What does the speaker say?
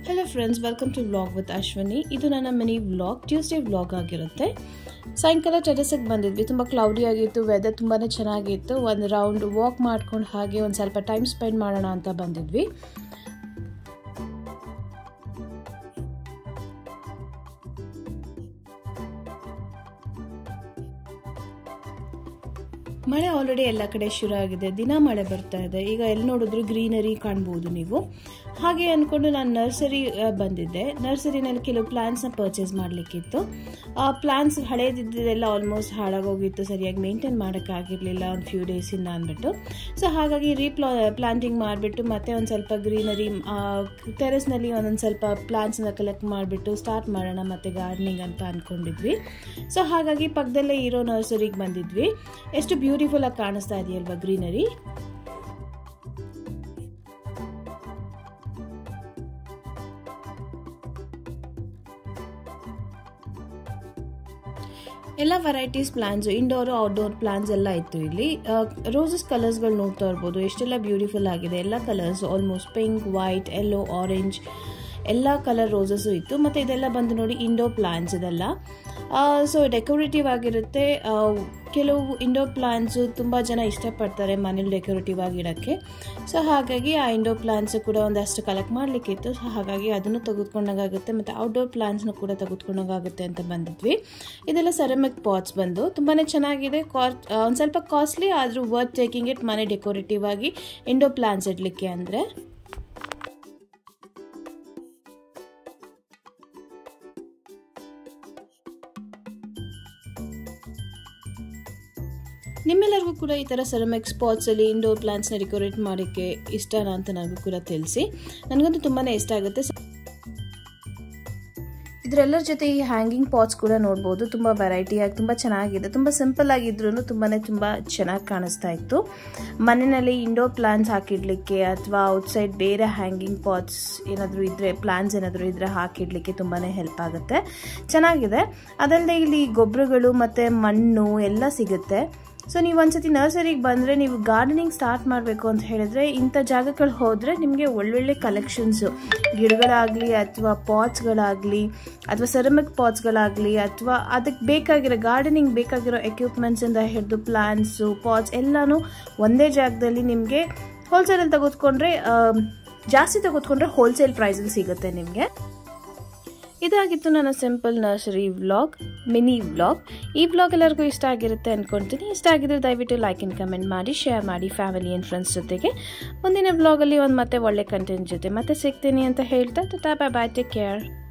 hello friends welcome to vlog with Ashwini ಇದು ನನ್ನ mini vlog Tuesday vlog ಆಗಿರುತ್ತೆ ಸಾಯಂಕಾಲ ಟೆರೆಸಿಗೆ ಬಂದಿದ್ವಿ ತುಂಬ ಕ್ಲೌಡಿ ಆಗಿತ್ತು ವೆದರ್ ತುಂಬಾ ಚೆನ್ನಾಗಿತ್ತು ಒಂದು ರೌಂಡ್ ವಾಕ್ ಮಾಡ್ಕೊಂಡು ಹಾಗೆ ಒಂದು ಸ್ವಲ್ಪ ಟೈಮ್ ಸ್ಪೆಂಡ್ ಮಾಡೋಣ ಅಂತ ಬಂದಿದ್ವಿ ಮಳೆ ಆಲ್ರೆಡಿ ಎಲ್ಲ ಕಡೆ ಶುರು ಆಗಿದೆ ದಿನ ಮಳೆ ಬರ್ತಾ ಇದೆ ಈಗ ಎಲ್ಲಿ ನೋಡಿದ್ರು ಗ್ರೀನರಿ ಕಾಣ್ಬೋದು ನೀವು ಹಾಗೆ ಅಂದ್ಕೊಂಡು ನಾನು ನರ್ಸರಿ ಬಂದಿದ್ದೆ ನರ್ಸರಿನಲ್ಲಿ ಕೆಲವು ಪ್ಲಾಂಟ್ಸ್ನ ಪರ್ಚೇಸ್ ಮಾಡಲಿಕ್ಕಿತ್ತು ಆ ಪ್ಲಾಂಟ್ಸ್ ಹಳೇದಿದ್ದೆಲ್ಲ ಆಲ್ಮೋಸ್ಟ್ ಹಾಳಾಗೋಗಿತ್ತು ಸರಿಯಾಗಿ ಮೇಂಟೈನ್ ಮಾಡೋಕ್ಕಾಗಿರಲಿಲ್ಲ ಒಂದು ಫ್ಯೂ ಡೇಸಿಂದ ಅಂದ್ಬಿಟ್ಟು ಸೊ ಹಾಗಾಗಿ ರೀಪ್ಲಾ ಪ್ಲಾಂಟಿಂಗ್ ಮಾಡಿಬಿಟ್ಟು ಮತ್ತೆ ಒಂದು ಸ್ವಲ್ಪ ಗ್ರೀನರಿ ಟೆರೆಸ್ನಲ್ಲಿ ಒಂದೊಂದು ಸ್ವಲ್ಪ ಪ್ಲಾಂಟ್ಸ್ನ ಕಲೆಕ್ಟ್ ಮಾಡಿಬಿಟ್ಟು ಸ್ಟಾರ್ಟ್ ಮಾಡೋಣ ಮತ್ತು ಗಾರ್ಡನಿಂಗ್ ಅಂತ ಅಂದ್ಕೊಂಡಿದ್ವಿ ಸೊ ಹಾಗಾಗಿ ಪಕ್ಕದಲ್ಲೇ ಇರೋ ನರ್ಸರಿಗೆ ಬಂದಿದ್ವಿ ಎಷ್ಟು ಬ್ಯೂಟಿಫುಲ್ ಆಗಿ ಕಾಣಿಸ್ತಾ ಇದೆಯಲ್ವಾ ಗ್ರೀನರಿ ಎಲ್ಲ varieties plans indoor outdoor plans ಎಲ್ಲ ಇತ್ತು ಇಲ್ಲಿ ರೋಸಸ್ ಕಲರ್ಸ್ಗಳು ನೋಡ್ತಾ ಇರ್ಬೋದು ಎಷ್ಟೆಲ್ಲ ಬ್ಯೂಟಿಫುಲ್ ಆಗಿದೆ ಎಲ್ಲ colours almost pink white yellow orange ಎಲ್ಲ ಕಲರ್ ರೋಸಸ್ಸು ಇತ್ತು ಮತ್ತು ಇದೆಲ್ಲ ಬಂದು ನೋಡಿ ಇಂಡೋರ್ ಪ್ಲಾಂಟ್ಸ್ ಇದೆಲ್ಲ ಸೊ ಡೆಕೋರೇಟಿವ್ ಆಗಿರುತ್ತೆ ಕೆಲವು ಇಂಡೋರ್ ಪ್ಲಾಂಟ್ಸು ತುಂಬ ಜನ ಇಷ್ಟಪಡ್ತಾರೆ ಮನೇಲಿ ಡೆಕೋರೇಟಿವ್ ಆಗಿಡೋಕ್ಕೆ ಸೊ ಹಾಗಾಗಿ ಆ ಇಂಡೋರ್ ಪ್ಲಾಂಟ್ಸು ಕೂಡ ಒಂದಷ್ಟು ಕಲೆಕ್ಟ್ ಮಾಡಲಿಕ್ಕಿತ್ತು ಸೊ ಹಾಗಾಗಿ ಅದನ್ನು ತೆಗೆದುಕೊಂಡಾಗುತ್ತೆ ಮತ್ತು ಔಟ್ಡೋರ್ ಪ್ಲಾಂಟ್ಸ್ನು ಕೂಡ ತೆಗೆದುಕೊಂಡಾಗುತ್ತೆ ಅಂತ ಬಂದಿದ್ವಿ ಇದೆಲ್ಲ ಸೆರಮಿಕ್ ಪಾಟ್ಸ್ ಬಂದು ತುಂಬಾ ಚೆನ್ನಾಗಿದೆ ಕಾಸ್ಟ್ ಒಂದು ಸ್ವಲ್ಪ ಕಾಸ್ಟ್ಲಿ ಆದರೂ ವರ್ತ್ ಟೇಕಿಂಗ್ ಇಟ್ ಮನೆ ಡೆಕೋರೇಟಿವ್ ಆಗಿ ಇಂಡೋರ್ ಪ್ಲಾಂಟ್ಸ್ ಇಡಲಿಕ್ಕೆ ಅಂದರೆ ನಿಮ್ಮೆಲ್ಲರಿಗೂ ಕೂಡ ಈ ಥರ ಸೆರಮಿಕ್ ಸ್ಪಾಟ್ಸಲ್ಲಿ ಇಂಡೋರ್ ಪ್ಲಾಂಟ್ಸ್ನ ಡೆಕೋರೇಟ್ ಮಾಡೋಕ್ಕೆ ಇಷ್ಟನಾ ಅಂತ ನನಗೂ ಕೂಡ ತಿಳಿಸಿ ನನಗಂತೂ ತುಂಬಾ ಇಷ್ಟ ಆಗುತ್ತೆ ಇದರೆಲ್ಲರ ಜೊತೆ ಈ ಹ್ಯಾಂಗಿಂಗ್ ಪಾಟ್ಸ್ ಕೂಡ ನೋಡ್ಬೋದು ತುಂಬ ವೆರೈಟಿಯಾಗಿ ತುಂಬ ಚೆನ್ನಾಗಿದೆ ತುಂಬ ಸಿಂಪಲ್ ಆಗಿದ್ರೂ ತುಂಬಾ ತುಂಬ ಚೆನ್ನಾಗಿ ಕಾಣಿಸ್ತಾ ಇತ್ತು ಮನೆಯಲ್ಲಿ ಇಂಡೋರ್ ಪ್ಲಾಂಟ್ಸ್ ಹಾಕಿಡ್ಲಿಕ್ಕೆ ಅಥವಾ ಔಟ್ಸೈಡ್ ಬೇರೆ ಹ್ಯಾಂಗಿಂಗ್ ಪಾಟ್ಸ್ ಏನಾದರೂ ಇದ್ದರೆ ಪ್ಲಾಂಟ್ಸ್ ಏನಾದರೂ ಇದ್ದರೆ ಹಾಕಿಡ್ಲಿಕ್ಕೆ ತುಂಬಾ ಹೆಲ್ಪ್ ಆಗುತ್ತೆ ಚೆನ್ನಾಗಿದೆ ಅದಲ್ಲದೆ ಇಲ್ಲಿ ಗೊಬ್ಬರಗಳು ಮತ್ತು ಮಣ್ಣು ಎಲ್ಲ ಸಿಗುತ್ತೆ ಸೊ ನೀವು ಒಂದ್ಸತಿ ನರ್ಸರಿಗೆ ಬಂದರೆ ನೀವು ಗಾರ್ಡನಿಂಗ್ ಸ್ಟಾರ್ಟ್ ಮಾಡಬೇಕು ಅಂತ ಹೇಳಿದ್ರೆ ಇಂಥ ಜಾಗಗಳು ಹೋದರೆ ನಿಮಗೆ ಒಳ್ಳೊಳ್ಳೆ ಕಲೆಕ್ಷನ್ಸು ಗಿಡಗಳಾಗಲಿ ಅಥವಾ ಪಾಟ್ಸ್ಗಳಾಗಲಿ ಅಥವಾ ಸೆರಮಿಕ್ ಪಾಟ್ಸ್ಗಳಾಗಲಿ ಅಥವಾ ಅದಕ್ಕೆ ಬೇಕಾಗಿರೋ ಗಾರ್ಡನಿಂಗ್ ಬೇಕಾಗಿರೋ ಎಕ್ವಿಪ್ಮೆಂಟ್ಸಿಂದ ಹಿಡಿದು ಪ್ಲಾಂಟ್ಸು ಪಾಟ್ಸ್ ಎಲ್ಲನೂ ಒಂದೇ ಜಾಗದಲ್ಲಿ ನಿಮಗೆ ಹೋಲ್ಸೇಲಲ್ಲಿ ತೆಗೆದುಕೊಂಡ್ರೆ ಜಾಸ್ತಿ ತೆಗೆದುಕೊಂಡ್ರೆ ಹೋಲ್ಸೇಲ್ ಪ್ರೈಸಲ್ಲಿ ಸಿಗುತ್ತೆ ನಿಮಗೆ ಇದಾಗಿತ್ತು ನನ್ನ simple nursery vlog mini vlog ಈ ವ್ಲಾಗ್ ಎಲ್ಲರಿಗೂ ಇಷ್ಟ ಆಗಿರುತ್ತೆ ಅಂದ್ಕೊಳ್ತೀನಿ ಇಷ್ಟ ಆಗಿದ್ರೆ ದಯವಿಟ್ಟು ಲೈಕ್ ಆ್ಯಂಡ್ ಕಮೆಂಟ್ ಮಾಡಿ ಶೇರ್ ಮಾಡಿ ಫ್ಯಾಮಿಲಿ ಆ್ಯಂಡ್ ಫ್ರೆಂಡ್ಸ್ ಜೊತೆಗೆ ಮುಂದಿನ ವ್ಲಾಗಲ್ಲಿ ಒಂದು ಮತ್ತೆ ಒಳ್ಳೆ ಕಂಟೆಂಟ್ ಜೊತೆ ಮತ್ತೆ ಸಿಗ್ತೀನಿ ಅಂತ ಹೇಳ್ತಾ tata bye bye take care